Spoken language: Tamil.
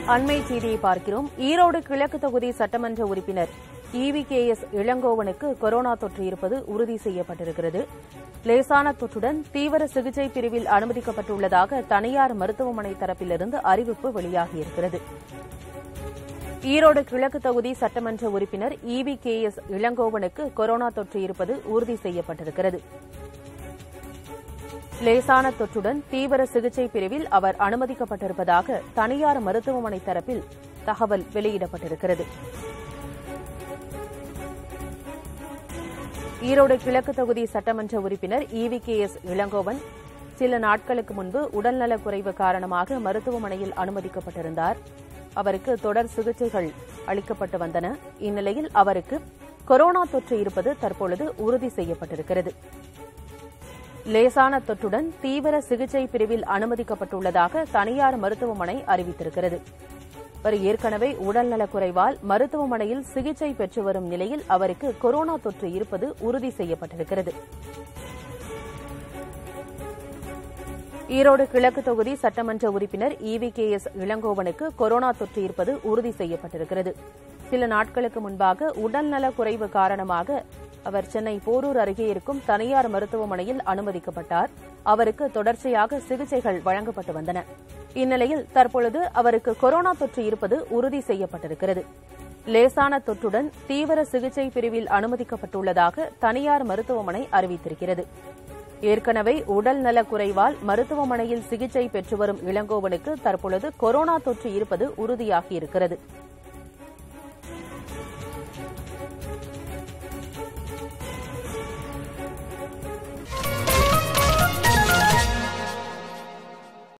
அண்மை செய்தியை பார்க்கிறோம் ஈரோடு கிழக்கு தொகுதி சட்டமன்ற உறுப்பினர் இவி கே எஸ் இளங்கோவனுக்கு கொரோனா தொற்று இருப்பது உறுதி செய்யப்பட்டிருக்கிறது லேசான தொற்றுடன் தீவிர சிகிச்சை பிரிவில் அனுமதிக்கப்பட்டுள்ளதாக தனியார் மருத்துவமனை தரப்பிலிருந்து அறிவிப்பு வெளியாகியிருக்கிறது ஈரோடு கிழக்கு தொகுதி சட்டமன்ற உறுப்பினர் இவி கே எஸ் இளங்கோவனுக்கு கொரோனா தொற்று இருப்பது உறுதி செய்யப்பட்டிருக்கிறது லேசான தொற்றுடன் தீவிர சிகிச்சை பிரிவில் அவர் அனுமதிக்கப்பட்டிருப்பதாக தனியார் மருத்துவமனை தரப்பில் தகவல் வெளியிடப்பட்டிருக்கிறது ஈரோடு கிழக்கு தொகுதி சட்டமன்ற உறுப்பினர் இவி கே எஸ் இளங்கோவன் சில நாட்களுக்கு முன்பு உடல்நலக் குறைவு காரணமாக மருத்துவமனையில் அனுமதிக்கப்பட்டிருந்தார் அவருக்கு தொடர் சிகிச்சைகள் அளிக்கப்பட்டு வந்தன இந்நிலையில் அவருக்கு கொரோனா தொற்று இருப்பது தற்பொழுது உறுதி செய்யப்பட்டிருக்கிறது லேசான தொற்றுடன் தீவிர சிகிச்சை பிரிவில் அனுமதிக்கப்பட்டுள்ளதாக தனியார் மருத்துவமனை அறிவித்திருக்கிறது அவர் ஏற்கனவே உடல்நலக் குறைவால் மருத்துவமனையில் சிகிச்சை பெற்று வரும் நிலையில் அவருக்கு கொரோனா தொற்று இருப்பது உறுதி செய்யப்பட்டிருக்கிறது ஈரோடு கிழக்கு தொகுதி சட்டமன்ற உறுப்பினர் இவி கே எஸ் இளங்கோவனுக்கு கொரோனா தொற்று இருப்பது உறுதி செய்யப்பட்டிருக்கிறது சில நாட்களுக்கு முன்பாக உடல்நலக் குறைவு காரணமாக அவர் சென்னை போரூர் அருகே இருக்கும் தனியார் மருத்துவமனையில் அனுமதிக்கப்பட்டார் அவருக்கு தொடர்ச்சியாக சிகிச்சைகள் வழங்கப்பட்டு வந்தன இந்நிலையில் தற்பொழுது அவருக்கு கொரோனா தொற்று இருப்பது உறுதி செய்யப்பட்டிருக்கிறது லேசான தொற்றுடன் தீவிர சிகிச்சை பிரிவில் அனுமதிக்கப்பட்டுள்ளதாக தனியார் மருத்துவமனை அறிவித்திருக்கிறது ஏற்கனவே உடல் நலக் குறைவால் மருத்துவமனையில் சிகிச்சை பெற்று வரும் இளங்கோவனுக்கு தற்பொழுது கொரோனா தொற்று இருப்பது உறுதியாகியிருக்கிறது